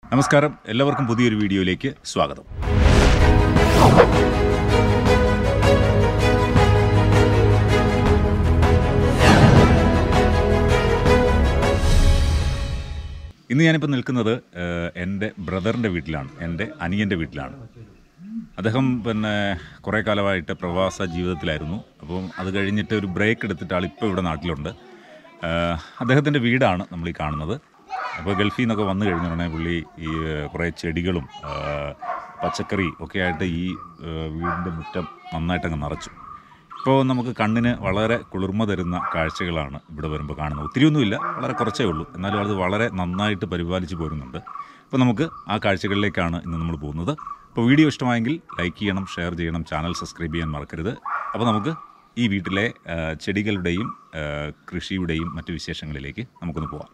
നമസ്കാരം എല്ലാവർക്കും പുതിയൊരു വീഡിയോയിലേക്ക് സ്വാഗതം ഇന്ന് ഞാനിപ്പോൾ നിൽക്കുന്നത് ഏഹ്, എൻ്റെ ബ്രദറിൻ്റെ വീട്ടിലാണ് എൻ്റെ അനിയൻ്റെ വീട്ടിലാണ് അദ്ദേഹം പിന്നെ കുറേ കാലമായിട്ട് പ്രവാസ ജീവിതത്തിലായിരുന്നു അപ്പം അത് കഴിഞ്ഞിട്ട് ഒരു ബ്രേക്ക് എടുത്തിട്ട് ആളിപ്പോൾ ഇവിടെ നാട്ടിലുണ്ട് ഏഹ്, അദ്ദേഹത്തിൻ്റെ വീടാണ് നമ്മൾ ഈ കാണുന്നത് അപ്പോൾ ഗൾഫിൽ നിന്നൊക്കെ വന്നു കഴിഞ്ഞ ഉടനെ പുള്ളി ഈ ഏഹ്, കുറേ ചെടികളും ഏഹ്, പച്ചക്കറി ഒക്കെ ആയിട്ട് ഈ ഏഹ്, വീടിൻ്റെ മുറ്റം നന്നായിട്ടങ്ങ് നിറച്ചു ഇപ്പോൾ നമുക്ക് കണ്ണിന് വളരെ കുളിർമ തരുന്ന കാഴ്ചകളാണ് ഇവിടെ വരുമ്പോൾ കാണുന്നത് ഒത്തിരിയൊന്നുമില്ല വളരെ കുറച്ചേ ഉള്ളൂ എന്നാലും അത് വളരെ നന്നായിട്ട് പരിപാലിച്ച് പോരുന്നുണ്ട് അപ്പോൾ നമുക്ക് ആ കാഴ്ചകളിലേക്കാണ് ഇന്ന് നമ്മൾ പോകുന്നത് അപ്പോൾ വീഡിയോ ഇഷ്ടമായെങ്കിൽ ലൈക്ക് ചെയ്യണം ഷെയർ ചെയ്യണം ചാനൽ സബ്സ്ക്രൈബ് ചെയ്യാൻ മറക്കരുത് അപ്പോൾ നമുക്ക് ഈ വീട്ടിലെ ആ, ചെടികളുടെയും ആ, കൃഷിയുടെയും മറ്റു വിശേഷങ്ങളിലേക്ക് നമുക്കൊന്ന് പോവാം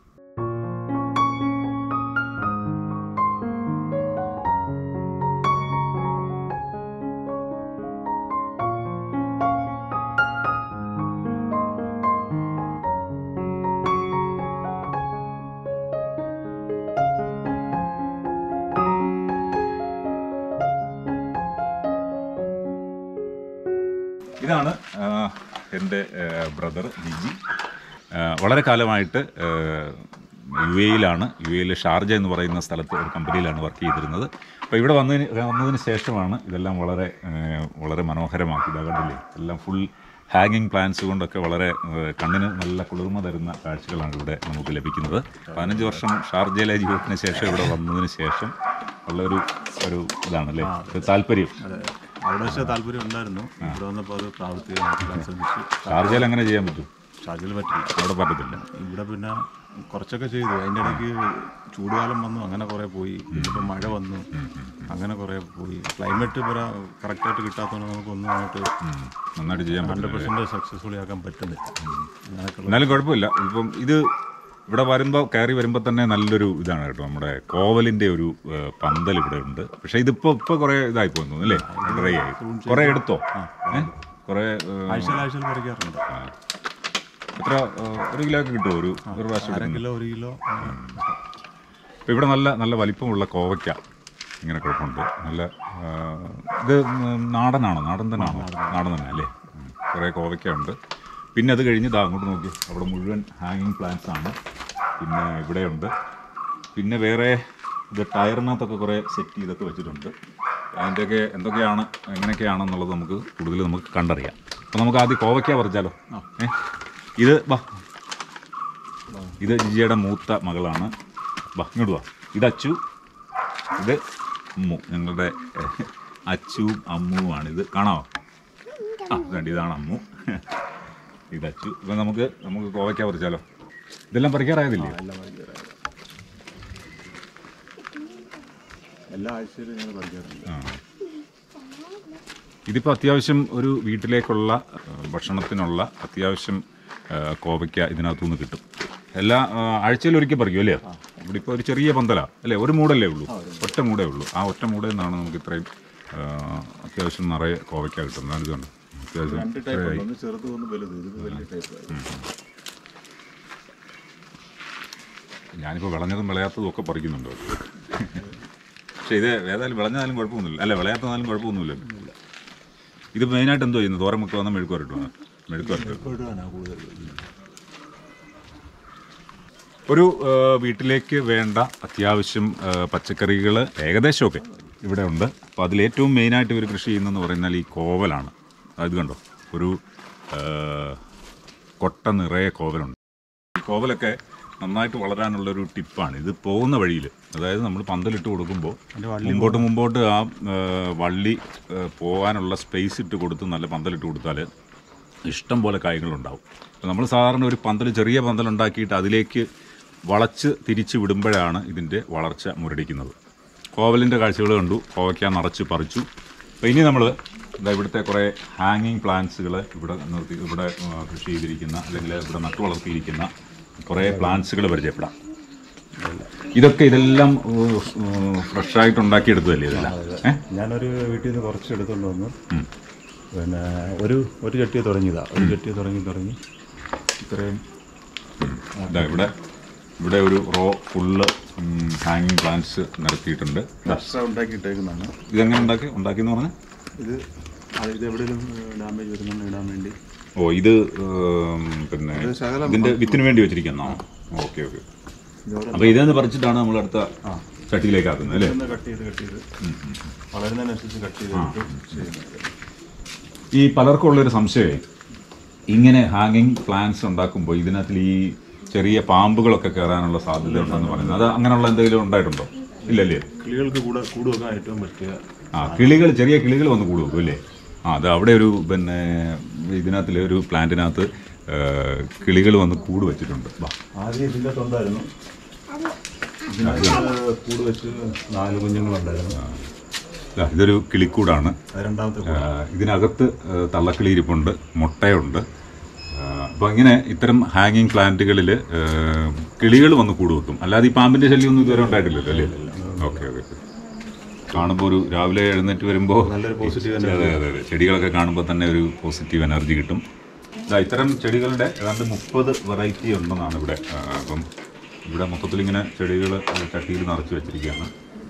ഇതാണ് ആ, എൻ്റെ ബ്രദർ ജിജി ആ, വളരെ കാലമായിട്ട് ആ, യു എയിലാണ് യു എയിൽ ഷാർജ എന്ന് പറയുന്ന സ്ഥലത്ത് ഒരു കമ്പനിയിലാണ് വർക്ക് ചെയ്തിരുന്നത് അപ്പോൾ ഇവിടെ വന്നതിന് വന്നതിന് ശേഷമാണ് ഇതെല്ലാം വളരെ ആ, വളരെ മനോഹരമാക്കി ഇതാ കണ്ടില്ലേ എല്ലാം ഫുൾ ഹാങ്ങിങ് പ്ലാന്റ്സ് കൊണ്ടൊക്കെ വളരെ ആ, കണ്ണിന് നല്ല കുളിർമ തരുന്ന കാഴ്ചകളാണ് ഇവിടെ നമുക്ക് ലഭിക്കുന്നത് പതിനഞ്ച് വർഷം ഷാർജയിലെ ജീവിതത്തിന് ശേഷം ഇവിടെ വന്നതിന് ശേഷം ഉള്ളൊരു ഒരു ഇതാണല്ലേ ഒരു താല്പര്യം അവിടെ വെച്ച താല്പര്യം ഉണ്ടായിരുന്നു ഇവിടെ വന്നപ്പോൾ അത് പ്രാവർത്തികമാക്കിയതനുസരിച്ച് ഷാർജയിൽ അങ്ങനെ ചെയ്യാൻ പറ്റും ഷാർജിൽ പറ്റില്ല അവിടെ പറ്റത്തില്ല ഇവിടെ പിന്നെ കുറച്ചൊക്കെ ചെയ്തു അതിൻ്റെ ഇടയ്ക്ക് ചൂടുകാലം വന്നു അങ്ങനെ കുറേ പോയി ഇപ്പം മഴ വന്നു അങ്ങനെ കുറേ പോയി ക്ലൈമറ്റ് ഇവിടെ കറക്റ്റായിട്ട് കിട്ടാത്തതുകൊണ്ട് നമുക്കൊന്നും അങ്ങോട്ട് ഉം. നന്നായിട്ട് ചെയ്യാൻ പറ്റും ഹൺഡ്രഡ് പെർസെൻറ്റ് സക്സസ്ഫുള്ളി ആക്കാൻ പറ്റുന്നില്ല അങ്ങനെയൊക്കെ എന്നാലും കുഴപ്പമില്ല ഇപ്പം ഇത് ഇവിടെ വരുമ്പോൾ കയറി വരുമ്പോൾ തന്നെ നല്ലൊരു ഇതാണ് കേട്ടോ നമ്മുടെ കോവലിൻ്റെ ഒരു ഏഹ്, പന്തൽ ഇവിടെ ഉണ്ട് പക്ഷേ ഇതിപ്പോൾ ഇപ്പോൾ കുറേ ഇതായി പോകുന്നു അല്ലേ ഡ്രൈ ആയി കുറേ എടുത്തോ ഏ? കുറേ ഏഹ്, ആഴ്ചയിൽ ആഴ്ചയിൽ പറിക്കാറുണ്ട് ആ. എത്ര ഏഹ്, ഒരു കിലോ ഒക്കെ കിട്ടുമോ ഒരു ഒരു പ്രാവശ്യം അര കിലോ ഒരു കിലോ അങ്ങനെ. അപ്പോൾ ഇവിടെ നല്ല നല്ല വലിപ്പമുള്ള കോവയ്ക്ക ഇങ്ങനെ കിടപ്പുണ്ട് നല്ല ആ, ഇത് ഉം, നാടനാണോ നാടൻ തന്നെയാണോ നാടൻ തന്നെ അല്ലേ ഉം. കുറേ കോവയ്ക്ക ഉണ്ട് പിന്നെ അത് കഴിഞ്ഞ് ഇതാ അങ്ങോട്ട് നോക്കി അവിടെ മുഴുവൻ ഹാങ്ങിങ് പ്ലാന്റ്സ് ആണ് പിന്നെ ഇവിടെയുണ്ട് പിന്നെ വേറെ ഇത് ടയറിനകത്തൊക്കെ കുറേ സെറ്റ് ചെയ്തൊക്കെ വെച്ചിട്ടുണ്ട് അതിൻ്റെയൊക്കെ എന്തൊക്കെയാണ് എങ്ങനെയൊക്കെയാണെന്നുള്ളത് നമുക്ക് കൂടുതൽ നമുക്ക് കണ്ടറിയാം അപ്പോൾ നമുക്ക് ആദ്യം കോവയ്ക്ക പറിച്ചാലോ ഏ ഇത് വാ ഇത് ജിജിയുടെ മൂത്ത മകളാണ് വാ ഇങ്ങോട്ട് വാ ഇത് അച്ചു ഇത് അമ്മു ഞങ്ങളുടെ ഏഹ്, അച്ചുവും അമ്മുവുമാണ് ഇത് കാണാമോ ആ ഇതുണ്ട് ഇതാണ് അമ്മു ഇത് അച്ചു ഇപ്പം നമുക്ക് നമുക്ക് കോവയ്ക്ക പറിച്ചാലോ ഇതെല്ലാം പറിക്കാറായതില്ലേ എല്ലാം പറിക്കാറായി എല്ലാ ആഴ്ചയിലും ഞങ്ങൾ പറിക്കാറുണ്ട് ആ ഇതിപ്പോൾ അത്യാവശ്യം ഒരു വീട്ടിലേക്കുള്ള ഏഹ്, ഭക്ഷണത്തിനുള്ള അത്യാവശ്യം ഏഹ്, കോവയ്ക്ക ഇതിനകത്തുനിന്ന് കിട്ടും എല്ലാ ആഴ്ചയിൽ ഒരിക്കൽ പറിക്കും അല്ലേ ഇവിടെ ഇപ്പോൾ ഒരു ചെറിയ പന്തലാ അല്ലേ ഒരു മൂടല്ലേ ഉള്ളൂ ഒറ്റ മൂടേ ഉള്ളൂ ആ ഒറ്റ മൂടയിൽ നിന്നാണ് നമുക്ക് ഇത്രയും ഏഹ്, അത്യാവശ്യം നിറയെ കോവയ്ക്ക കിട്ടുന്നത് ഇതുണ്ട് അത്യാവശ്യം രണ്ട് ടൈപ്പ് ഉണ്ട് ഒന്ന് ചെറുത് ഒന്ന് വലുത് ഇത് വലിയ ടൈപ്പ് ഞാനിപ്പോൾ വിളഞ്ഞതും വിളയാത്തതും ഒക്കെ പറിക്കുന്നുണ്ട് പക്ഷേ ഇത് ഏതായാലും വിളഞ്ഞാലും കുഴപ്പമൊന്നുമില്ല അല്ല വിളയാത്തതായാലും കുഴപ്പമൊന്നുമില്ല ഇത് മെയിനായിട്ട് എന്തോ ചെയ്യുന്നത് തോരൻ മുക്ക് വന്ന മെഴുക്ക് വരട്ടുമാണ് മെഴുക്ക് വരട്ട് ഇപ്പോഴാണ് കൂടുതൽ ഒരു ആ, വീട്ടിലേക്ക് വേണ്ട അത്യാവശ്യം പച്ചക്കറികൾ ഏകദേശമൊക്കെ ഇവിടെ ഉണ്ട് അപ്പോൾ അതിലേറ്റവും മെയിനായിട്ട് ഇവർ കൃഷി ചെയ്യുന്നതെന്ന് പറയുന്നാൽ ഈ കോവലാണ് അത് കണ്ടോ ഒരു ആ, കൊട്ട നിറയെ കോവലുണ്ട് ഈ കോവലൊക്കെ നന്നായിട്ട് വളരാനുള്ളൊരു ടിപ്പാണ് ഇത് പോകുന്ന വഴിയിൽ അതായത് നമ്മൾ പന്തലിട്ട് കൊടുക്കുമ്പോൾ മുമ്പോട്ട് മുമ്പോട്ട് ആ ആ, വള്ളി ആ, പോകാനുള്ള സ്പേസ് ഇട്ട് കൊടുത്ത് നല്ല പന്തലിട്ട് കൊടുത്താൽ ഇഷ്ടം പോലെ കായ്കളുണ്ടാവും അപ്പോൾ നമ്മൾ സാധാരണ ഒരു പന്തൽ ചെറിയ പന്തൽ ഉണ്ടാക്കിയിട്ട് അതിലേക്ക് വളച്ച് തിരിച്ച് വിടുമ്പോഴാണ് ഇതിൻ്റെ വളർച്ച മുരടിക്കുന്നത് കോവലിൻ്റെ കാഴ്ചകൾ കണ്ടു കോവയ്ക്ക നിറച്ച് പറിച്ചു അപ്പോൾ ഇനി നമ്മൾ ഇതാ ഇവിടുത്തെ കുറേ ഹാങ്ങിങ് പ്ലാന്റ്സുകൾ ഇവിടെ നിർത്തി ഇവിടെ ആ, കൃഷി ചെയ്തിരിക്കുന്ന അല്ലെങ്കിൽ ഇവിടെ നട്ടു വളർത്തിയിരിക്കുന്ന കുറേ പ്ലാന്റ്സുകൾ പരിചയപ്പെടാം ഇതൊക്കെ ഇതെല്ലാം ഫ്രഷായിട്ട് ഉണ്ടാക്കിയെടുത്തതല്ലേ ഇതെല്ലാം ഏഹ് ഞാനൊരു വീട്ടിൽ നിന്ന് കുറച്ച് എടുത്തുകൊണ്ട് വന്നു പിന്നെ ഒരു ഒരു ചട്ടിയെ തുടങ്ങിയതാ ഒരു ചട്ടിയെ തുടങ്ങി തുടങ്ങി ഇത്രയും ഇതാ ഇവിടെ ഇവിടെ ഒരു റോ ഫുള്ള് ഹാങ്ങിങ് പ്ലാന്റ്സ് നിരത്തിയിട്ടുണ്ട് ദാ, എക്സ്ട്രാ ഉണ്ടാക്കിയിട്ടേക്കുന്നതാണ് ഇതെങ്ങനെ ഉണ്ടാക്കി ഉണ്ടാക്കിയെന്ന് പറഞ്ഞാൽ ഇത് അത് ഇത് എവിടെയെങ്കിലും ഡാമേജ് വരുന്നുണ്ട് ഇടാൻ വേണ്ടി ഓ ഇത് ഉം, പിന്നെ ഇത് ശകലം ഇതിന്റെ വിത്തിന് വേണ്ടി വെച്ചിരിക്കുന്നതാണോ ഓക്കെ ഓക്കെ അപ്പോൾ ഇതെന്ന് പറിച്ചിട്ടാണ് നമ്മൾ അടുത്ത ചട്ടിയിലേക്ക് ആക്കുന്നത് അല്ലേ ഒന്ന് കട്ട് ചെയ്ത് കട്ട് ചെയ്ത് വളരുന്നതിനനുസരിച്ച് കട്ട് ചെയ്ത് ചെയ്യുന്നത് ഈ പലർക്കും ഉള്ളൊരു സംശയമേ ഇങ്ങനെ ഹാങ്ങിങ് പ്ലാന്റ്സ് ഉണ്ടാക്കുമ്പോൾ ഇതിനകത്തിൽ ഈ ചെറിയ പാമ്പുകളൊക്കെ കയറാനുള്ള സാധ്യത ഉണ്ടെന്ന് പറയുന്നത് അത് അങ്ങനെയുള്ള എന്തെങ്കിലും ഉണ്ടായിട്ടുണ്ടോ ഇല്ലല്ലേ കിളികൾക്ക് കൂടെ കൂടുവെക്കാൻ ഏറ്റവും പറ്റിയ ആ കിളികൾ ചെറിയ കിളികൾ വന്ന് കൂടു വെക്കും അല്ലേ ആ അത് അവിടെ ഒരു പിന്നെ ഇതിനകത്തിൽ ഒരു പ്ലാന്റിനകത്ത് കിളികൾ വന്ന് കൂട് വെച്ചിട്ടുണ്ട് വാ ആദ്യം ഇതിൻ്റെ തൊണ്ടായിരുന്നു ഇതിനകത്ത് കൂട് വെച്ച് നാല് കുഞ്ഞുങ്ങളുണ്ടായിരുന്നു ദാ, ഇതൊരു കിളിക്കൂടാണ് അത് രണ്ടാമത്തെ ആ, ഇതിനകത്ത് ആ, തള്ളക്കിളി ഇരിപ്പുണ്ട് മുട്ടയുണ്ട് അപ്പോൾ ഇങ്ങനെ ഇത്തരം ഹാങ്ങിങ് പ്ലാന്റുകളിൽ കിളികൾ വന്ന് കൂട് വെക്കും അല്ലാതെ ഈ പാമ്പിന്റെ ശല്യം ഒന്നും ഇതുവരെ ഉണ്ടായിട്ടില്ലല്ലോ അല്ലേ ഓക്കെ ഓക്കെ കാണുമ്പോൾ ഒരു രാവിലെ എഴുന്നേറ്റ് വരുമ്പോൾ നല്ലൊരു പോസിറ്റീവ് അതെ അതെ അതെ ചെടികളൊക്കെ കാണുമ്പോൾ തന്നെ ഒരു പോസിറ്റീവ് എനർജി കിട്ടും ദാ ഇത്തരം ചെടികളുടെ ഏതാണ്ട് മുപ്പത് വെറൈറ്റി ഉണ്ടെന്നാണ് ഇവിടെ ആ, അപ്പം ഇവിടെ മൊത്തത്തിൽ ഇങ്ങനെ ചെടികൾ ചട്ടിയിൽ നിറച്ച് വെച്ചിരിക്കുകയാണ്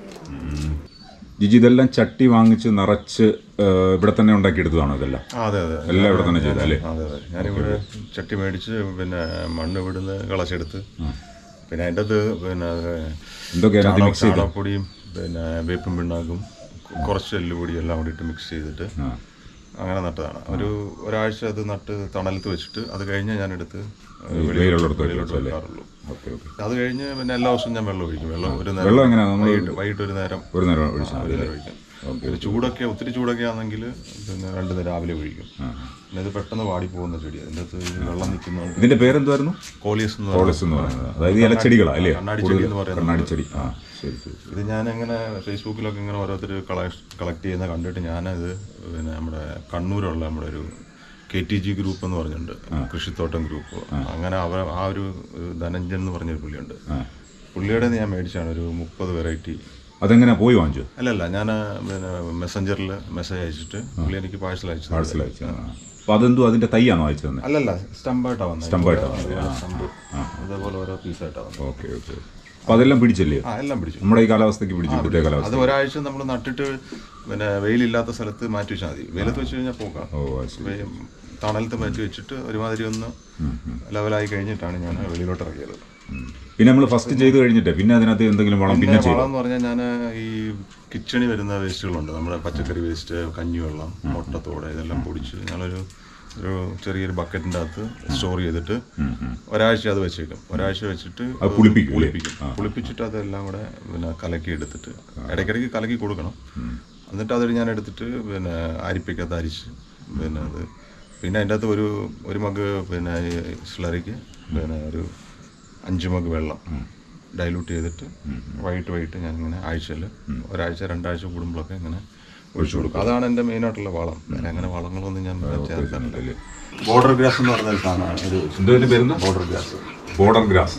ഉം. ജിജി ഇതെല്ലാം ചട്ടി വാങ്ങിച്ച് നിറച്ച് ആ, ഇവിടെ തന്നെ ഉണ്ടാക്കിയെടുത്തതാണോ ഇതെല്ലാം ആ അതെ അതെ എല്ലാം ഇവിടെ തന്നെ ചെയ്തു അല്ലേ അതെ അതെ ഞാനിവിടെ ചട്ടി മേടിച്ച് പിന്നെ മണ്ണ് ഇവിടുന്ന് കളച്ചെടുത്ത് പിന്നെ അതിൻ്റെ അത് പിന്നെ എന്തൊക്കെയാണ് അതിനകത്ത് ചാണക- മിക്സ് ചെയ്ത് ചാണകപ്പൊടിയും പിന്നെ വേപ്പും പിണ്ണാക്കും കു- കുറച്ച് എല്ലുപൊടിയും എല്ലാം കൂടി ഇട്ട് മിക്സ് ചെയ്തിട്ട് ആ അങ്ങനെ നട്ടതാണ് ഒരു ഒരാഴ്ച അത് നട്ട് തണലത്ത് വെച്ചിട്ട് അത് കഴിഞ്ഞ് ഞാൻ എടുത്ത് വെയിലുള്ളിടത്ത് വെളിയിലോട്ട് വെച്ചല്ലേ? വെക്കാറുള്ളൂ ഓക്കെ ഓക്കെ അത് കഴിഞ്ഞ് പിന്നെ എല്ലാ ദിവസവും ഞാൻ വെള്ളം ഒഴിക്കും വെള്ളം ഒരു നേരം വെള്ളം എങ്ങനെയാണ് നമ്മൾ വൈകിട്ട് വൈകിട്ട് ഒരു നേരം ഒരു നേരം ഒഴിച്ചാൽ മതി അതിൽ ഒഴിക്കും പിന്നെ ചൂടൊക്കെ ഒത്തിരി ചൂടൊക്കെ ആണെങ്കിൽ പിന്നെ രണ്ട് നേരം രാവിലെ ഒഴിക്കും പിന്നെ ഇത് പെട്ടെന്ന് വാടി പോകുന്ന ചെടി അതിൻ്റെ അകത്ത് ഈ വെള്ളം നിൽക്കുന്നതുകൊണ്ട് ഇതിന്റെ പേരെന്തുവായിരുന്നു കോളിയസ് എന്ന് കോളസ് എന്ന് പറയുന്നത് അതായത് ഈ ഇലച്ചെടികളാ അല്ലേ കണ്ണാടി ചെടി എന്ന് പറയുന്നത് കണ്ണാടി ചെടി ആ ശരി ശരി ശരി. ഇത് ഞാൻ എങ്ങനെ ഫേസ്ബുക്കിലൊക്കെ ഇങ്ങനെ ഓരോരുത്തർ കളക്ട് ചെയ്യുന്ന കണ്ടിട്ട് ഞാനത് പിന്നെ നമ്മുടെ കണ്ണൂരുള്ള നമ്മുടെ ഒരു കെ ടി ജി ഗ്രൂപ്പ് എന്ന് പറഞ്ഞിട്ടുണ്ട് കൃഷിത്തോട്ടം ഗ്രൂപ്പ് അങ്ങനെ അവർ ആ ഒരു ഒരു ധനഞ്ജൻ എന്ന് പറഞ്ഞൊരു പുള്ളിയുണ്ട് പുള്ളിയുടെ ഞാൻ മേടിച്ചാണ് ഒരു മുപ്പത് വെറൈറ്റി അതെങ്ങനെ പോയി വാങ്ങിച്ചു അല്ലല്ല ഞാൻ പിന്നെ മെസ്സഞ്ചറിൽ മെസ്സേജ് അയച്ചിട്ട് പുള്ളി എനിക്ക് പാഴ്സൽ അയച്ചു പാഴ്സൽ അയച്ചു അപ്പൊ അതെന്തോ അതിന്റെ തൈയാണോ അയച്ചു തന്നെ അല്ലല്ല സ്റ്റമ്പായിട്ടാണ് വന്നത് സ്റ്റമ്പായിട്ടാ സ്റ്റമ്പ് അതേപോലെ ഓരോ പീസായിട്ടാണ് വന്നത് ഓക്കെ ഓക്കെ അപ്പൊ അതെല്ലാം പിടിച്ചല്ലേ ആ എല്ലാം പിടിച്ചു നമ്മുടെ ഈ കാലാവസ്ഥയ്ക്ക് പിടിച്ചു ഇവിടുത്തെ കാലാവസ്ഥ അത് ഒരാഴ്ച നമ്മൾ നട്ടിട്ട് പിന്നെ വെയിലില്ലാത്ത സ്ഥലത്ത് മാറ്റി വെച്ചാൽ മതി വെയിലത്ത് വെച്ച് കഴിഞ്ഞാൽ പോകാം ഓ അത് ശരി വെ- തണലത്ത് മാറ്റി വെച്ചിട്ട് ഒരുമാതിരി ഒന്ന് ലെവലായി കഴിഞ്ഞിട്ടാണ് ഞാൻ വെളിയിലോട്ട് ഇറങ്ങിയത് ഉം. പിന്നെ നമ്മൾ ഫസ്റ്റ് ചെയ്ത് കഴിഞ്ഞിട്ട് പിന്നെ അതിനകത്ത് എന്തെങ്കിലും വളം പിന്നെ പിന്നെ ചെയ്യും വളം എന്ന് പറഞ്ഞാൽ ഞാൻ ഈ കിച്ചണിൽ വരുന്ന വേസ്റ്റുകളുണ്ട് നമ്മുടെ പച്ചക്കറി വേസ്റ്റ് കഞ്ഞിവെള്ളം മുട്ടത്തോട് ഇതെല്ലാം പൊടിച്ച് ഞങ്ങളൊരു ഒരു ചെറിയൊരു ബക്കറ്റിൻ്റെ അകത്ത് സ്റ്റോർ ചെയ്തിട്ട് ഒരാഴ്ച അത് വെച്ചേക്കും ഒരാഴ്ച വെച്ചിട്ട് അത് പുളിപ്പിക്കും അല്ലേ? പുളിപ്പിക്കും പുളിപ്പിച്ചിട്ട് അതെല്ലാം കൂടെ പിന്നെ കലക്കി എടുത്തിട്ട് ഇടയ്ക്കിടയ്ക്ക് കലക്കി കൊടുക്കണം എന്നിട്ട് അതൊരു ഞാൻ എടുത്തിട്ട് പിന്നെ അരിപ്പിക്കകത്ത് അരിച്ച് പിന്നെ അത് പിന്നെ അതിൻ്റെ അകത്ത് ഒരു ഒരു മഗ് പിന്നെ ഈ സ്ലറിക്ക് പിന്നെ ഒരു അഞ്ച് മഗ് വെള്ളം ഡൈലൂട്ട് ചെയ്തിട്ട് വൈകിട്ട് വൈകിട്ട് ഞാൻ ഇങ്ങനെ ആഴ്ചയിൽ ഒരാഴ്ച രണ്ടാഴ്ച കൂടുമ്പോഴൊക്കെ ഇങ്ങനെ ഒഴിച്ചു കൊടുക്കും അതാണ് എൻ്റെ മെയിനായിട്ടുള്ള വളം വേറെ അങ്ങനെ വളങ്ങളൊന്നും ഞാൻ ചേർക്കാറില്ല ബോർഡർ ഗ്രാസ് എന്ന് പറഞ്ഞ ഒരു സാധനമാണ് ഒരു എന്തോ ഇതിന്റെ പേരുന്ന ബോർഡർ ഗ്രാസ് ബോർഡർ ഗ്രാസ്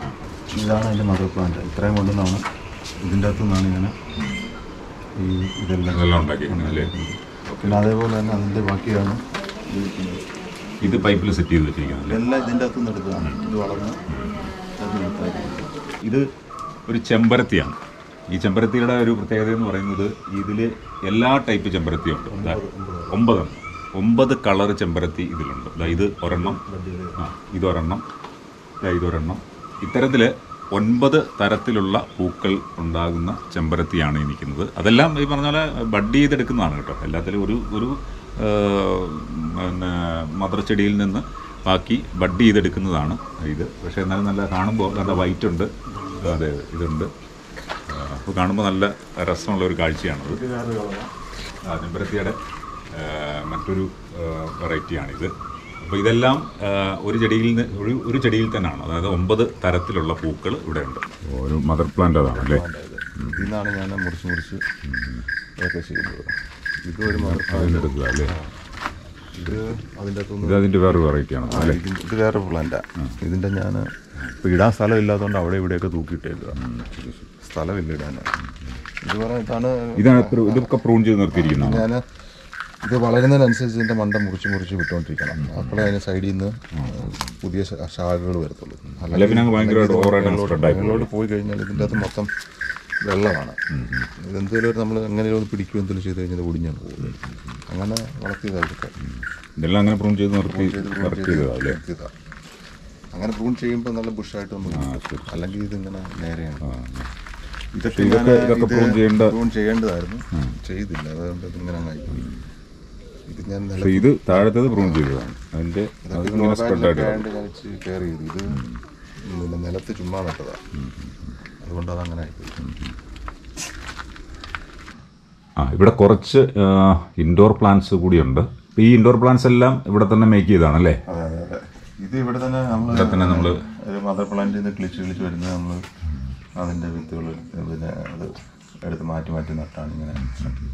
ഇതാണ് എൻ്റെ മദർ പ്ലാന്റ് ഇത്രയും കൊണ്ടുവന്നാണ് ഇതിൻ്റെ അകത്തു നിന്നാണ് ഞാൻ ഈ ഇതെല്ലാം അതെല്ലാം ഉണ്ടാക്കി അല്ലേ പിന്നെ അതേപോലെ തന്നെ അതിൻ്റെ ബാക്കിയാണ് ഇത് ഇരിക്കുന്നത്. ഇത് പൈപ്പിൽ സെറ്റ് ചെയ്ത് വെച്ചിരിക്കുന്നത് ഇതെല്ലാം ഇതിൻ്റെ അകത്തു നിന്ന് എടുത്തതാണ് ഇത് വളർന്ന് അതിനകത്ത് എടുത്തായിരിക്കും. ഇത് ഒരു ചെമ്പരത്തിയാണ് ഈ ചെമ്പരത്തിയുടെ ഒരു പ്രത്യേകത എന്ന് പറയുന്നത് ഇതിൽ എല്ലാ ടൈപ്പ് ചെമ്പരത്തിയും ഉണ്ട് ദാ ഒമ്പതെണ്ണം ഒമ്പത് കളർ ചെമ്പരത്തി ഇതിലുണ്ട് ദാ ഇത് ഒരെണ്ണം ആ ഇതൊരെണ്ണം ദാ ഇതൊരെണ്ണം ഇത്തരത്തിൽ ഒൻപത് തരത്തിലുള്ള പൂക്കൾ ഉണ്ടാകുന്ന ചെമ്പരത്തിയാണ് ഈ നിൽക്കുന്നത് അതെല്ലാം ഈ പറഞ്ഞ പോലെ ബഡ് ചെയ്തെടുക്കുന്നതാണ് കേട്ടോ എല്ലാത്തിലും ഒരു ഒരു ആ, പിന്നെ മദർ ചെടിയിൽ നിന്ന് ബാക്കി ബഡ് ചെയ്തെടുക്കുന്നതാണ് ഇത് പക്ഷേ എന്നാലും നല്ല കാണുമ്പോൾ നല്ല വൈറ്റ് ഉണ്ട് അതെ ഇതുണ്ട് അപ്പോൾ കാണുമ്പോൾ നല്ല രസമുള്ള ഒരു കാഴ്ചയാണത് ഇത് വേറെ കളറാണ്. ആ, ചെമ്പരത്തിയുടെ ആ, മറ്റൊരു വെറൈറ്റിയാണിത് അപ്പോൾ ഇതെല്ലാം ആ, ഒരു ചെടിയിൽ നിന്ന് ഒരു ഒരു ചെടിയിൽ തന്നെയാണ് അതായത് ഒമ്പത് തരത്തിലുള്ള പൂക്കൾ ഇവിടെ ഉണ്ട് ഒരു മദർ പ്ലാന്റ് അതാണ് അല്ലേ ഇത്. ഇതിന്നാണ് ഞാൻ മുറിച്ച് മുറിച്ച് ഇതൊക്കെ ചെയ്യുന്നത് ഇത് ഒരു മദർ അതിൻ്റെ അടുത്ത് അല്ലേ ഇത് അതിൻ്റെ അകത്തുനിന്ന് ഇത് അതിൻ്റെ വേറൊരു വെറൈറ്റിയാണ് ആ, ഇത് ഇത് വേറെ പ്ലാന്റാ ഇതിൻ്റെ ഞാൻ ഇപ്പോൾ ഇടാൻ സ്ഥലം ഇല്ലാത്തതുകൊണ്ട് അവിടെ ഇവിടെയൊക്കെ തൂക്കിയിട്ടേക്കുക സ്ഥലമില്ല ഇടാൻ ഇത് പറഞ്ഞാൽ ഇതാണ് ഇതാണ് എത്ര ഇതൊക്കെ പ്രൂൺ ചെയ്ത് നിർത്തിയിരിക്കുന്നതാണ് ഞാൻ ഇത് വളരുന്നതിനനുസരിച്ച് ഇതിൻ്റെ മണ്ട മുറിച്ച് മുറിച്ച് വിട്ടുകൊണ്ടിരിക്കണം അപ്പോഴേ അതിന് സൈഡിൽ നിന്ന് പുതിയ ശാഖകൾ വരത്തുള്ളൂ അല്ലെ പിന്നെ അങ്ങ് ഭയങ്കരമായിട്ട് ഓവറായിട്ട് സ്പ്രെഡ് ആയി മുകളിലോട്ട് പോയി കഴിഞ്ഞാൽ ഇതിൻ്റെ അകത്ത് മൊത്തം വെള്ളമാണ് ഇതെന്തെങ്കിലും ഒരു നമ്മൾ എങ്ങനെയും ഒന്ന് പിടിക്കുകയോ എന്തെങ്കിലും ചെയ്ത് കഴിഞ്ഞാൽ ഇത് ഒടിഞ്ഞാണ് പോകുന്നത് അങ്ങനെ വളർത്തിയതായിരിക്കും ഇതെല്ലാം അങ്ങനെ പ്രൂൺ ചെയ്ത് നിർത്തി വർക്ക് ചെയ്തതാ അല്ലേ ഇതാ അങ്ങനെ പ്രൂൺ ചെയ്യുമ്പോൾ നല്ല ബുഷായിട്ട് നമുക്ക് അല്ലെങ്കിൽ ഇതിങ്ങനെ നേരെയാണ് ഇതൊക്കെ ഇതൊക്കെ ഇതൊക്കെ പ്രൂൺ ചെയ്യേണ്ട പ്രൂൺ ചെയ്യേണ്ടതായിരുന്നു ചെയ്തില്ല അതുകൊണ്ട് ഇതിങ്ങനെ അങ്ങായി പോയി ഇത് ഞാൻ നില പക്ഷേ ഇത് താഴത്തേത് പ്രൂൺ ചെയ്തതാണ് അതിന്റെ അത് ഇങ്ങനെ സ്പ്രെഡ് ആയിട്ട് ആയതുകൊണ്ട് ഞാൻ വെച്ച് കെയർ ചെയ്തു ഇത് പിന്നെ നിലത്ത് ചുമ്മാ നട്ടതാ അതുകൊണ്ട് അതങ്ങനെ ആയിപ്പോയി ആ ഇവിടെ കുറച്ച് ഇൻഡോർ പ്ലാന്റ്സ് കൂടിയുണ്ട് ഇപ്പൊ ഈ ഇൻഡോർ പ്ലാന്റ്സ് എല്ലാം ഇവിടെ തന്നെ മേക്ക് ചെയ്താണ് അല്ലേ അതെ അതെ അതെ ഇത് ഇവിടെ തന്നെ നമ്മൾ ഇവിടെ തന്നെ നമ്മള് ഒരു മദർ പ്ലാന്റിൽ നിന്ന് കിളിച്ച് കിളിച്ച് വരുന്നത് നമ്മൾ അതിൻ്റെ വിത്തുകൾ പിന്നെ അത് എടുത്ത് മാറ്റി മാറ്റി നട്ടാണ് ഇങ്ങനെ നട്ടത്.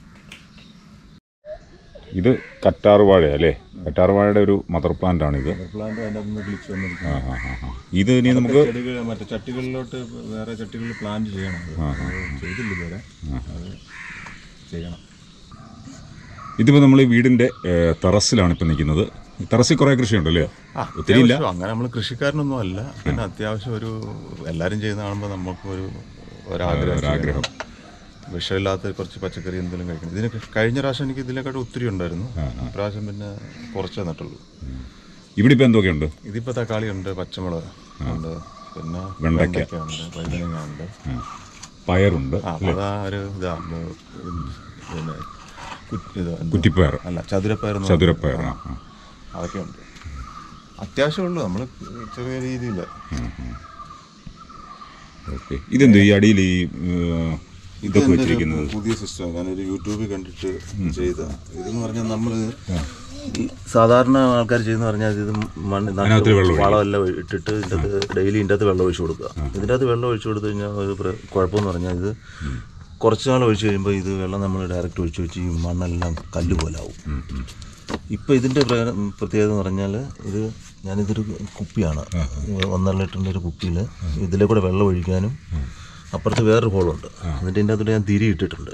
ഇത് കറ്റാർ വാഴ അല്ലേ കറ്റാർ വാഴയുടെ ഒരു മദർ പ്ലാന്റ് ആണ് ഇത് മദർ പ്ലാന്റ് അതിൻ്റെ അകത്ത് നിന്ന് കിളിച്ച് വന്നിരിക്കുന്നത് ആ, ആ, ആ, ആ. ഇത് ഇനി നമുക്ക് ചെടികൾ മറ്റേ ചട്ടികളിലോട്ട് വേറെ ചട്ടികളിൽ പ്ലാന്റ് ചെയ്യണം അത്. അത് ചെയ്തില്ല ഇതുവരെ അത് ചെയ്യണം ഇതിപ്പോ നമ്മൾ ഈ വീടിന്റെ ടെറസിലാണ് ഇപ്പൊ നിൽക്കുന്നത് ടെറസിൽ കുറെ കൃഷിയുണ്ടല്ലേ ഒത്തിരി ഇല്ല അത്യാവശ്യം അങ്ങനെ നമ്മൾ കൃഷിക്കാരനൊന്നും അല്ല പിന്നെ അത്യാവശ്യം ഒരു എല്ലാവരും ചെയ്യുന്ന കാണുമ്പോൾ നമുക്ക് ഒരു ഒരാഗ്രഹം ഒരാഗ്രഹം വിഷമില്ലാത്ത കുറച്ച് പച്ചക്കറി എന്തെങ്കിലും കഴിക്കണം ഇതിന് കഴിഞ്ഞ പ്രാവശ്യം എനിക്ക് ഇതിനെക്കാട്ടും ഒത്തിരി ഉണ്ടായിരുന്നു ഇപ്രാവശ്യം പിന്നെ കുറച്ചേ നട്ടുള്ളൂ ഇവിടെ ഇപ്പൊ എന്തൊക്കെയുണ്ട് ഇതിപ്പോൾ തക്കാളി ഉണ്ട് പച്ചമുളക് ഉണ്ട് പിന്നെ വെണ്ടയ്ക്ക. വെണ്ടയ്ക്ക ഉണ്ട് വഴുതനങ്ങ ഉണ്ട് ആ. പയറുണ്ട് ആ അപ്പോൾ അതാ ഒരു ഇതാ ഉം, പിന്നെ കുറ്റി- ഇത് എന്താ? കുറ്റിപ്പയർ അല്ല ചതുരപ്പയർ എന്ന് ചതുരപ്പയർ ആ, ആ. അതൊക്കെ ഉണ്ട് അത്യാവശ്യമുള്ളൂ നമ്മൾ ചെറിയ രീതിയിൽ ഓക്കെ ഇതെന്ത് ഈ അടിയിൽ ഈ ഏഹ്, ഇതൊക്കെ വെച്ചിരിക്കുന്നത് പുതിയ സിസ്റ്റം ഞാനൊരു യൂട്യൂബിൽ കണ്ടിട്ട് ചെയ്ത ഇതെന്ന് പറഞ്ഞാൽ നമ്മൾ സാധാരണ ആൾക്കാർ ചെയ്യുന്ന പറഞ്ഞാൽ ഇത് മണ്ണ് നട്ട് വളമെല്ലാം ഇട്ടിട്ട് ഇതിൻ്റെ അകത്ത് ഡെയിലി ഇതിൻ്റെ അകത്ത് വെള്ളം ഒഴിച്ചു കൊടുക്കുക ഇതിൻ്റെ അകത്ത് വെള്ളം ഒഴിച്ചു കൊടുത്തു കഴിഞ്ഞാൽ ഒരു പ്ര- കുഴപ്പമെന്ന് പറഞ്ഞാൽ ഇത് കുറച്ച് നാൾ ഒഴിച്ച് കഴിയുമ്പോൾ ഇത് വെള്ളം നമ്മൾ ഡയറക്റ്റ് ഒഴിച്ച് വെച്ച് ഈ മണ്ണെല്ലാം കല്ല് പോലെ ആവും ഇപ്പം ഇതിൻ്റെ പ്ര- പ്രത്യേകത എന്ന് പറഞ്ഞാൽ ഇത് ഞാനിതൊരു കുപ്പിയാണ് ഒന്നര ലിറ്ററിൻ്റെ ഒരു കുപ്പിയിൽ ഇതിലെ കൂടെ വെള്ളം ഒഴിക്കാനും അപ്പുറത്ത് വേറൊരു ഹോളുണ്ട് എന്നിട്ട് ഇതിൻ്റെ അകത്തോട്ട് ഞാൻ തിരി ഇട്ടിട്ടുണ്ട്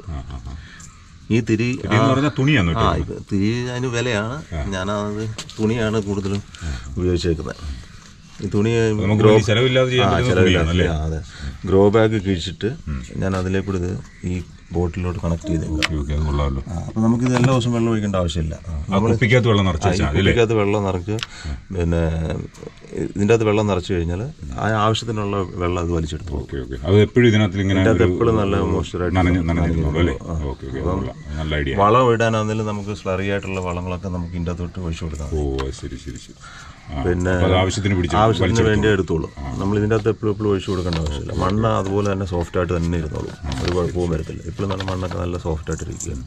ഈ തിരി എന്ന് പറഞ്ഞാൽ തുണിയാണ് ആ ഇത് തിരി അതിന് വിലയാണ് ഞാനത് തുണിയാണ് കൂടുതലും ഉപയോഗിച്ചേക്കുന്നത് ഈ തുണി നമുക്ക് വലിയ ചെലവില്ലാതെ ചെയ്യാൻ ആ, പറ്റുന്ന ചെലവില്ല. തുണിയാണ് അല്ലേ ആ, അതെ ഗ്രോ ബാഗ് കിഴിച്ചിട്ട് ഞാൻ അതിലേക്കൂടെ ഇത് ഈ ബോട്ടിലോട്ട് കണക്ട് ചെയ്തേക്കാം ഓക്കെ ഓക്കെ അത് കൊള്ളാമല്ലോ അപ്പം നമുക്ക് ഇത് എല്ലാ ദിവസവും വെള്ളം ഒഴിക്കേണ്ട ആവശ്യമില്ല ആ കുപ്പിക്കകത്ത് വെള്ളം നിറച്ച് വെച്ചാൽ മതി അല്ലേ കുപ്പിക്കകത്ത് വെള്ളം നിറച്ച് പിന്നെ ഇതിൻ്റെ അകത്ത് വെള്ളം നിറച്ച് കഴിഞ്ഞാൽ ആ ആവശ്യത്തിനുള്ള വെള്ളം അത് വലിച്ചെടുത്തു പോകും ഓക്കെ ഓക്കെ അത് എപ്പോഴും ഇതിനകത്ത് ഇങ്ങനെ ഒരു എപ്പോഴും നല്ല മോയ്സ്ചറായിട്ട് നനഞ്ഞ് നനഞ്ഞിരുന്നോളൂ അല്ലേ ഓക്കെ ഓക്കെ കൊള്ളാം നല്ല ഐഡിയ വളം ഇടാനാണെങ്കിലും നമുക്ക് സ്ലറി ആയിട്ടുള്ള വളങ്ങളൊക്കെ നമുക്ക് ഇതിൻ്റെ അകത്തോട്ട് ഒഴിച്ചു കൊടുക്കാം ഓ അത് ശരി ശരി ശരി ആ, പിന്നെ അപ്പൊ അത് ആവശ്യത്തിന് പിടിച്ച് ആവശ്യത്തിന് വേണ്ടി എടുത്തോളൂ നമ്മൾ ഇതിൻ്റെ അകത്ത് എപ്പോഴും എപ്പോഴും ഒഴിച്ചു കൊടുക്കേണ്ട ആവശ്യമില്ല മണ്ണ് അതുപോലെ തന്നെ സോഫ്റ്റ് ആയിട്ട് തന്നെ ഇരുന്നോളൂ ഒരു കുഴപ്പവും വരത്തില്ല ഇപ്പോഴും നല്ല മണ്ണൊക്കെ നല്ല സോഫ്റ്റ് ആയിട്ട് ഇരിക്കുകയാണ്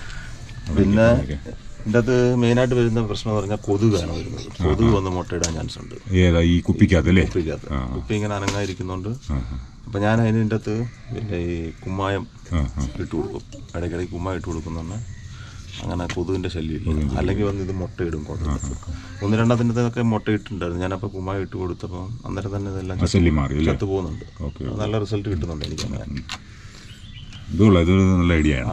പിന്നെ ഇതിൻ്റെ അകത്ത് മെയിനായിട്ട് വരുന്ന പ്രശ്നം എന്ന് പറഞ്ഞാൽ കൊതുകാണ് വരുന്നത് കൊതുക് വന്ന് മുട്ടയിടാൻ ചാൻസ് ഉണ്ട് ഏതാ ഈ കുപ്പിക്കകത്ത് അല്ലേ കുപ്പിക്കകത്ത് കുപ്പി ഇങ്ങനെ അനങ്ങാതിരിക്കുന്നുണ്ട് അപ്പം ഞാൻ അതിൻ്റെ അകത്ത് പിന്നെ ഈ കുമ്മായം ആ, ആ. ഇട്ട് കൊടുക്കും ഇടയ്ക്കിടയ്ക്ക് കുമ്മായം ഇട്ട് കൊടുക്കുന്നുണ്ട് അങ്ങനെ കൊതുകിൻ്റെ ശല്യം അല്ലെങ്കിൽ വന്ന് ഇത് മുട്ടയിടും കൊതുക് ഒന്ന് രണ്ടെണ്ണത്തിനൊക്കെ മുട്ട ഇട്ടിട്ടുണ്ടായിരുന്നു ഞാനപ്പോൾ കുമ്മായം ഇട്ട് കൊടുത്തപ്പോൾ അന്നേരം തന്നെ ഇതെല്ലാം ആ ശല്യം മാറി അല്ലേ ചത്തു പോകുന്നുണ്ട് ഓക്കെ നല്ല റിസൾട്ട് കിട്ടുന്നുണ്ട് എനിക്ക് അങ്ങനെ ഇതുള്ള ഇതൊരു നല്ല ഐഡിയ ആണ്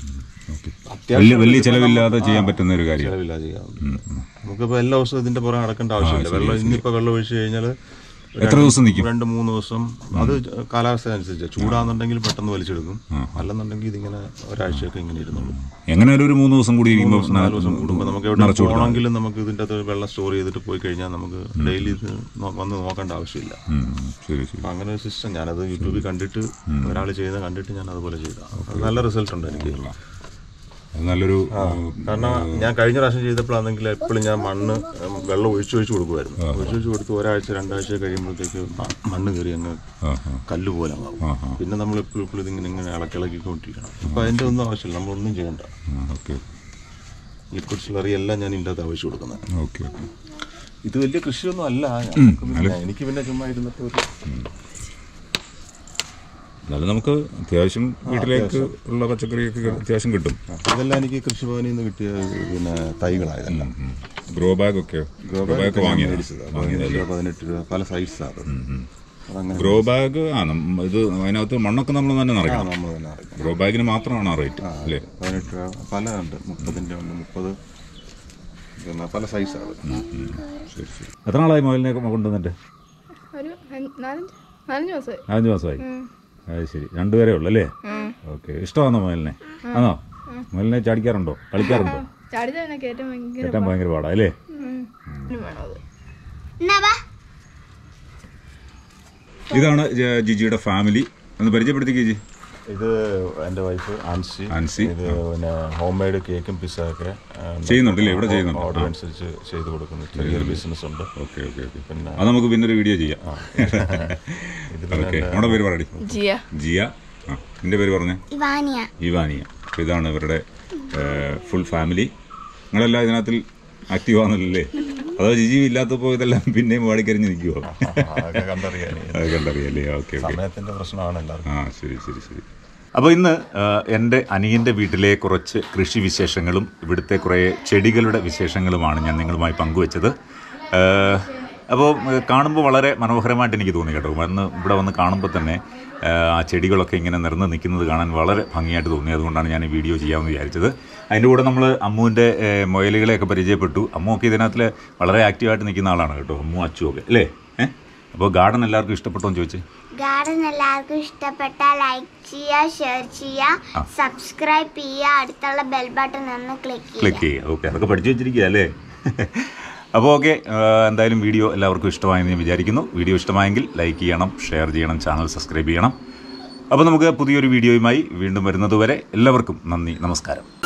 ഓക്കെ വലിയ വലിയ ചെലവില്ലാതെ ചെയ്യാൻ പറ്റുന്ന ഒരു കാര്യം ചിലവില്ല ചെയ്യാറുണ്ട് നമുക്കിപ്പോൾ എല്ലാ ദിവസവും ഇതിൻ്റെ പുറകെ നടക്കേണ്ട ആവശ്യമില്ല വെള്ളം ഇന്നിപ്പോൾ വെള്ളം ഒഴിച്ച് കഴിഞ്ഞാൽ എത്ര ദിവസം നിൽക്കും രണ്ട് മൂന്ന് ദിവസം അത് കാലാവസ്ഥ അനുസരിച്ച് ചൂടാന്നുണ്ടെങ്കിൽ പെട്ടെന്ന് വലിച്ചെടുക്കും അല്ലെന്നുണ്ടെങ്കിൽ ഇതിങ്ങനെ ഒരാഴ്ചയൊക്കെ ഇങ്ങനെ ഇരുന്നുള്ളൂ എങ്ങനെയാലും ഒരു മൂന്ന് ദിവസം കൂടി ഇരിക്കുമ്പോൾ നാല് ദിവസം കൂടുമ്പോൾ നമുക്ക് എവിടെ പോകണമെങ്കിലും നമുക്ക് ഇതിൻ്റെ അകത്ത് വെള്ളം സ്റ്റോർ ചെയ്തിട്ട് പോയി കഴിഞ്ഞാൽ നമുക്ക് ഡെയിലി ഇത് നോ- വന്ന് നോക്കേണ്ട ആവശ്യമില്ല ശരി ശരി അപ്പം അങ്ങനെ ഒരു സിസ്റ്റം ഞാനത് യൂട്യൂബിൽ കണ്ടിട്ട് ഒരാൾ ചെയ്യുന്നത് കണ്ടിട്ട് ഞാൻ അതുപോലെ ചെയ്ത നല്ല റിസൾട്ട് ഉണ്ട് എനിക്ക് അത് നല്ലൊരു കാരണം ഞാൻ കഴിഞ്ഞ പ്രാവശ്യം ചെയ്തപ്പോഴാണെങ്കിൽ എപ്പോഴും ഞാൻ മണ്ണ് ഉം, വെള്ളം ഒഴിച്ചു ഒഴിച്ചു കൊടുക്കുമായിരുന്നു ഒഴിച്ചു ഒഴിച്ചു കൊടുത്ത് ഒരാഴ്ച രണ്ടാഴ്ച കഴിയുമ്പോഴത്തേക്ക് മ- മണ്ണ് കയറി അങ്ങ് ആ ആ കല്ല് പോലെ ആവും പിന്നെ നമ്മൾ എപ്പോഴും എപ്പോഴും ഇതിങ്ങനെ ഇങ്ങനെ ഇളക്കി ഇളക്കിക്കൊണ്ടിരിക്കണം അപ്പം അതിൻ്റെ ഒന്നും ആവശ്യമില്ല നമ്മളൊന്നും ചെയ്യണ്ട ഓക്കെ ലിക്വിഡ് സ്ലറി എല്ലാം ഞാൻ ഇതിൻ്റെ അകത്ത് ആവശ്യം കൊടുക്കുന്നത് ഓക്കെ ഓക്കെ ഇത് വലിയ കൃഷിയൊന്നും അല്ല ഞങ്ങൾക്ക് പിന്നെ- എനിക്ക് പിന്നെ ചുമ്മാ ഇരുന്നിട്ട് ഒരു എന്നാലും നമുക്ക് അത്യാവശ്യം വീട്ടിലേക്ക് ഉള്ള പച്ചക്കറിയൊക്കെ അത്യാവശ്യം കിട്ടും ഇതെല്ലാം എനിക്ക് കൃഷിഭവനിൽ നിന്ന് കിട്ടിയ പിന്നെ തൈകളായതെല്ലാം ഗ്രോ ബാഗ് ഒക്കെ ഗ്രോ ബാഗ് ഒക്കെ വാങ്ങിയത് മേടിച്ചത് പതിനഞ്ച് രൂപ പതിനെട്ട് രൂപ പല സൈസാണ് അതങ്ങനെ ഗ്രോ ബാഗ് ആ നമ്മ- ഇത് അതിനകത്ത് മണ്ണൊക്കെ നമ്മൾ തന്നെ ആ നിറയ്ക്കണം നമ്മൾ തന്നെ അടയ്ക്കണം ഗ്രോ ബാഗിന് മാത്രമാണ് ആ റേറ്റ് അല്ലേ പതിനെട്ട് രൂപ പല ഉണ്ട് മുപ്പതിൻ്റെ ഉണ്ട് മുപ്പത് പിന്നെ പല സൈസാണ് ശരി ശരി എത്ര നാളായി മുയലിനെ കൊണ്ടുവന്നിട്ട് ഒരു അഞ്ച്- നാലഞ്ച് നാലഞ്ച് മാസമായി അഞ്ച് മാസമായി അത് ശരി രണ്ടുപേരേ ഉള്ളൂ അല്ലേ ഓക്കെ ഇഷ്ടമാണോ മുയലിനെ ആണോ മുയലിനെ ചാടിക്കാറുണ്ടോ കളിക്കാറുണ്ടോ ചാടി തന്നെ കയറ്റം ഭയങ്കര കെട്ടാൻ ഭയങ്കര പാടാ അല്ലേ ഉം. ഇനി വേണം അത് ഇതാണ് ജ- ജിജിയുടെ ഫാമിലി ഒന്ന് പരിചയപ്പെടുത്തിക്കേ ജി ഇത് എൻ്റെ വൈഫ് ആൻസി ആൻസി, ഇത് പിന്നെ ഹോം മെയ്ഡ് കേക്കും പിസ്സൊക്കെ ചെയ്യുന്നുണ്ടല്ലേ? ഇവിടെ ചെയ്യുന്നുണ്ട്. ഓർഡർ അനുസരിച്ച് ചെയ്ത് കൊടുക്കുന്നു ചെറിയൊരു ബിസിനസ് ഉണ്ട് ഓക്കെ ഓക്കെ ഓക്കെ പിന്നെ അത് നമുക്ക് പിന്നെ ഒരു വീഡിയോ ചെയ്യാം ഇതിൽ ഓക്കെ നമ്മുടെ പേര് പറയടി ജിയ ജിയ ആ നിന്റെ പേര് പറഞ്ഞേ ഇവാനിയ ഇവാനിയ അപ്പോൾ ഇതാണ് ഇവരുടെ ഫുൾ ഫാമിലി നിങ്ങളെല്ലാം ഇതിനകത്തിൽ ആക്റ്റീവ് ആണെന്നല്ലേ അതോ ജിജി ഇല്ലാത്തപ്പോൾ ഇതെല്ലാം പിന്നെയും വാടിക്കരിഞ്ഞ് നിൽക്കുമോ അതൊക്കെ കണ്ടറിയാൻ അത് കണ്ടറിയല്ലേ ഓക്കെ ഓക്കെ സമയത്തിന്റെ പ്രശ്നമാണ് എല്ലാവർക്കും ആ ശരി ശരി ശരി അപ്പോൾ ഇന്ന് ആ, എൻ്റെ അനിയൻ്റെ വീട്ടിലെ കുറച്ച് കൃഷി വിശേഷങ്ങളും ഇവിടുത്തെ കുറേ ചെടികളുടെ വിശേഷങ്ങളുമാണ് ഞാൻ നിങ്ങളുമായി പങ്കുവച്ചത് ആ, അപ്പോൾ കാണുമ്പോൾ വളരെ മനോഹരമായിട്ട് എനിക്ക് തോന്നി കേട്ടോ വന്ന് ഇവിടെ വന്ന് കാണുമ്പോൾ തന്നെ ആ, ആ ചെടികളൊക്കെ ഇങ്ങനെ നിറഞ്ഞു നിൽക്കുന്നത് കാണാൻ വളരെ ഭംഗിയായിട്ട് തോന്നി അതുകൊണ്ടാണ് ഞാൻ ഈ വീഡിയോ ചെയ്യാമെന്ന് വിചാരിച്ചത് അതിൻ്റെ കൂടെ നമ്മൾ അമ്മുവിൻ്റെ മൊയലുകളെയൊക്കെ പരിചയപ്പെട്ടു അമ്മുവൊക്കെ ഇതിനകത്തിൽ വളരെ ആക്റ്റീവായിട്ട് നിൽക്കുന്ന ആളാണ് കേട്ടോ അമ്മു അച്ചു ഒക്കെ അല്ലേ ഏഹ് അപ്പോൾ ഗാർഡൻ എല്ലാവർക്കും ഇഷ്ടപ്പെട്ടോ എന്ന് ചോദിച്ചേ ഗാർഡൻ എല്ലാവർക്കും ഇഷ്ടപ്പെട്ടാൽ ലൈക്ക് ചെയ്യുക ഷെയർ ചെയ്യുക സബ്സ്ക്രൈബ് ചെയ്യുക അടുത്തുള്ള ബെൽ ബട്ടൺ ഒന്ന് ക്ലിക്ക് ചെയ്യുക ക്ലിക്ക് ചെയ്യുക ഓക്കെ അതൊക്കെ പഠിച്ചു വെച്ചിരിക്കുക അല്ലേ അപ്പോൾ ഓക്കെ എന്തായാലും വീഡിയോ എല്ലാവർക്കും ഇഷ്ടമായെന്ന് ഞാൻ വിചാരിക്കുന്നു വീഡിയോ ഇഷ്ടമായെങ്കിൽ ലൈക്ക് ചെയ്യണം ഷെയർ ചെയ്യണം ചാനൽ സബ്സ്ക്രൈബ് ചെയ്യണം അപ്പോൾ നമുക്ക് പുതിയൊരു വീഡിയോയുമായി വീണ്ടും വരുന്നതുവരെ എല്ലാവർക്കും നന്ദി നമസ്കാരം